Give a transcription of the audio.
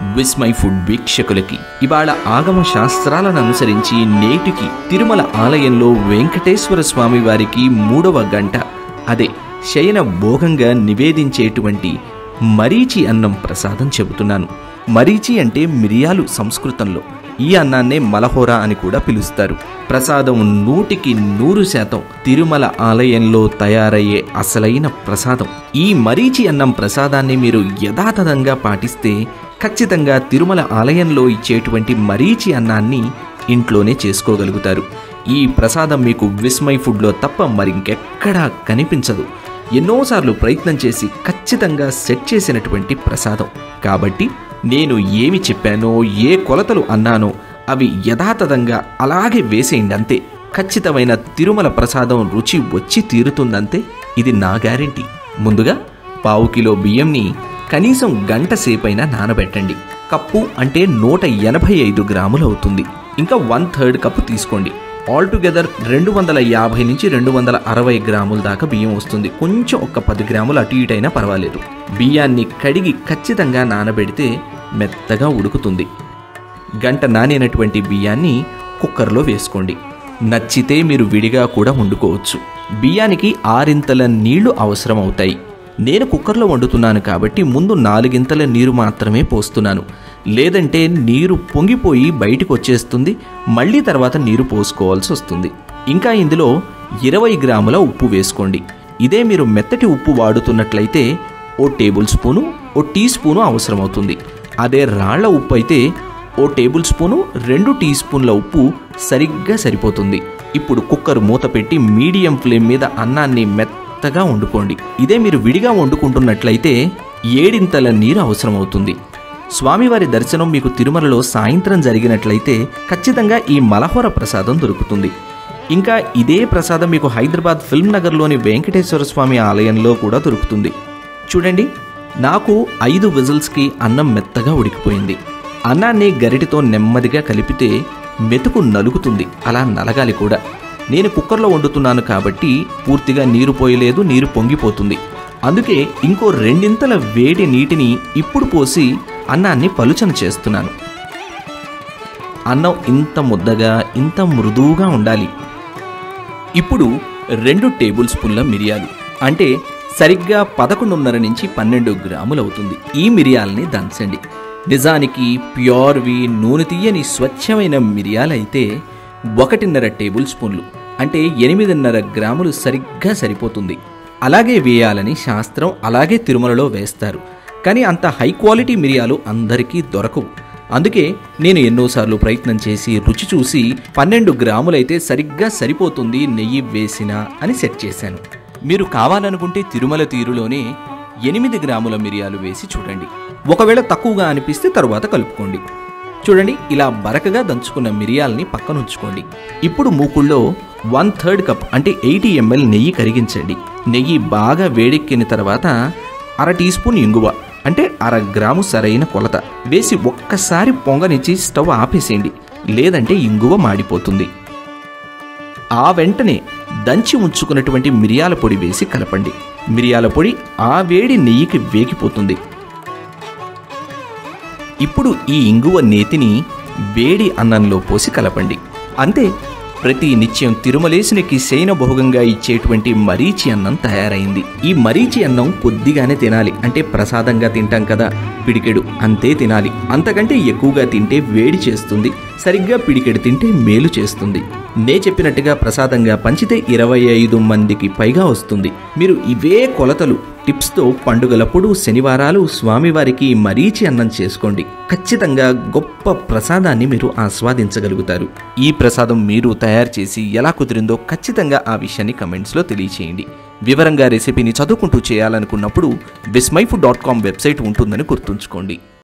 Vismai food వీక్షకులకి ఇవాళ ఆగమ శాస్త్రాలను అనుసరించి నేటికి తిరుమల ఆలయంలో వెంకటేశ్వర స్వామి వారికి మూడవ గంట అదే శయన భోగంగా నివేదించేటువంటి మరీచి అన్నం ప్రసాదం చెబుతున్నాను మరీచి అంటే మిరియాలు సంస్కృతంలో ఈ అన్నాన్నే మలహోర అని కూడా పిలుస్తారు ప్రసాదం నూటికి నూరు శాతం తిరుమల ఆలయంలో తయారయ్యే అసలైన ప్రసాదం ఈ మరీచి అన్నం ప్రసాదాన్ని మీరు యథాతథంగా పాటిస్తే ఖచ్చితంగా తిరుమల ఆలయంలో ఇచ్చేటువంటి మరీచి అన్నాన్ని ఇంట్లోనే చేసుకోగలుగుతారు ఈ ప్రసాదం మీకు విస్మై ఫుడ్లో తప్ప మరింకెక్కడా కనిపించదు ఎన్నోసార్లు ప్రయత్నం చేసి ఖచ్చితంగా సెట్ చేసినటువంటి ప్రసాదం కాబట్టి నేను ఏమి చెప్పానో ఏ కొలతలు అన్నానో అవి యథాతథంగా అలాగే వేసేయండి అంతే ఖచ్చితమైన తిరుమల ప్రసాదం రుచి వచ్చి తీరుతుందంతే ఇది నా గ్యారెంటీ ముందుగా పావు కిలో బియ్యంని కనీసం గంట సేపైనా నానబెట్టండి కప్పు అంటే నూట ఎనభై ఐదు గ్రాములు అవుతుంది ఇంకా వన్ థర్డ్ కప్పు తీసుకోండి ఆల్ టుగెదర్ రెండు వందల యాభై నుంచి రెండు వందల అరవై గ్రాముల దాకా బియ్యం వస్తుంది కొంచెం ఒక పది గ్రాములు అటు ఇటు అయినా పర్వాలేదు బియ్యాన్ని కడిగి ఖచ్చితంగా నానబెడితే మెత్తగా ఉడుకుతుంది గంట నానినటువంటి బియ్యాన్ని కుక్కర్లో వేసుకోండి నచ్చితే మీరు విడిగా కూడా వండుకోవచ్చు బియ్యానికి ఆరింతల నీళ్లు అవసరం అవుతాయి నేను కుక్కర్లో వండుతున్నాను కాబట్టి ముందు నాలుగింతల నీరు మాత్రమే పోస్తున్నాను లేదంటే నీరు పొంగిపోయి బయటకు వచ్చేస్తుంది మళ్ళీ తర్వాత నీరు పోసుకోవాల్సి వస్తుంది ఇంకా ఇందులో ఇరవై గ్రాముల ఉప్పు వేసుకోండి ఇదే మీరు మెత్తటి ఉప్పు వాడుతున్నట్లయితే ఓ టేబుల్ స్పూను ఓ టీ స్పూను అవసరమవుతుంది అదే రాళ్ల ఉప్పు అయితే ఓ టేబుల్ స్పూను రెండు టీ స్పూన్ల ఉప్పు సరిగ్గా సరిపోతుంది ఇప్పుడు కుక్కర్ మూత పెట్టి మీడియం ఫ్లేమ్ మీద అన్నాన్ని మెత్తగా వండుకోండి ఇదే మీరు విడిగా వండుకుంటున్నట్లయితే ఏడింతల నీరు అవసరమవుతుంది స్వామివారి దర్శనం మీకు తిరుమలలో సాయంత్రం జరిగినట్లయితే ఖచ్చితంగా ఈ మలహోర ప్రసాదం దొరుకుతుంది ఇంకా ఇదే ప్రసాదం మీకు హైదరాబాద్ ఫిల్మ్ నగర్లోని వెంకటేశ్వర స్వామి ఆలయంలో కూడా దొరుకుతుంది చూడండి నాకు ఐదు విజిల్స్కి అన్నం మెత్తగా ఉడికిపోయింది అన్నాన్ని గరిటితో నెమ్మదిగా కలిపితే మెతుకు నలుగుతుంది అలా నలగాలి కూడా నేను కుక్కర్లో వండుతున్నాను కాబట్టి పూర్తిగా నీరు పోయలేదు నీరు పొంగిపోతుంది అందుకే ఇంకో రెండింతల వేడి నీటిని ఇప్పుడు పోసి అన్నాన్ని పలుచన చేస్తున్నాను అన్నం ఇంత ముద్దగా ఇంత మృదువుగా ఉండాలి ఇప్పుడు రెండు టేబుల్ స్పూన్ల మిరియాలు అంటే సరిగ్గా పదకొండున్నర నుంచి పన్నెండు గ్రాములు అవుతుంది ఈ మిరియాలని దంచండి నిజానికి ప్యూర్వి నూనె తీయని స్వచ్ఛమైన మిరియాలైతే ఒకటిన్నర టేబుల్ స్పూన్లు అంటే ఎనిమిదిన్నర గ్రాములు సరిగ్గా సరిపోతుంది అలాగే వేయాలని శాస్త్రం అలాగే తిరుమలలో వేస్తారు కానీ అంత హై క్వాలిటీ మిరియాలు అందరికీ దొరకవు అందుకే నేను ఎన్నోసార్లు ప్రయత్నం చేసి రుచి చూసి పన్నెండు గ్రాములైతే సరిగ్గా సరిపోతుంది నెయ్యి వేసినా అని సెట్ చేశాను మీరు కావాలనుకుంటే తిరుమల తీరులోనే ఎనిమిది గ్రాముల మిరియాలు వేసి చూడండి ఒకవేళ తక్కువగా అనిపిస్తే తరువాత కలుపుకోండి చూడండి ఇలా బరకగా దంచుకున్న మిరియాలని పక్కన ఉంచుకోండి ఇప్పుడు మూకుల్లో వన్ థర్డ్ కప్ అంటే ఎయిటీ ఎంఎల్ నెయ్యి కరిగించండి నెయ్యి బాగా వేడెక్కిన తర్వాత అర టీ స్పూన్ ఇంగువ అంటే అర గ్రాము సరైన కొలత వేసి ఒక్కసారి పొంగనిచ్చి స్టవ్ ఆపేసేయండి లేదంటే ఇంగువ మాడిపోతుంది ఆ వెంటనే దంచి ఉంచుకున్నటువంటి మిరియాల పొడి వేసి కలపండి మిరియాల పొడి ఆ వేడి నెయ్యికి వేగిపోతుంది ఇప్పుడు ఈ ఇంగువ నేతిని వేడి అన్నంలో పోసి కలపండి అంతే ప్రతి నిత్యం తిరుమలేసునికి శయన భోగంగా ఇచ్చేటువంటి మరీచి అన్నం తయారైంది ఈ మరీచి అన్నం కొద్దిగానే తినాలి అంటే ప్రసాదంగా తింటాం కదా పిడికెడు అంతే తినాలి అంతకంటే ఎక్కువగా తింటే వేడి చేస్తుంది సరిగ్గా పిడికెడు తింటే మేలు చేస్తుంది నే చెప్పినట్టుగా ప్రసాదంగా పంచితే ఇరవై ఐదు మందికి పైగా వస్తుంది మీరు ఇవే కొలతలు టిప్స్తో పండుగలప్పుడు శనివారాలు స్వామివారికి మరీచి అన్నం చేసుకోండి ఖచ్చితంగా గొప్ప ప్రసాదాన్ని మీరు ఆస్వాదించగలుగుతారు ఈ ప్రసాదం మీరు తయారు చేసి ఎలా కుదిరిందో ఖచ్చితంగా ఆ విషయాన్ని కమెంట్స్లో తెలియచేయండి వివరంగా రెసిపీని చదువుకుంటూ చేయాలనుకున్నప్పుడు Vismai food dot com website ఉంటుందని గుర్తుంచుకోండి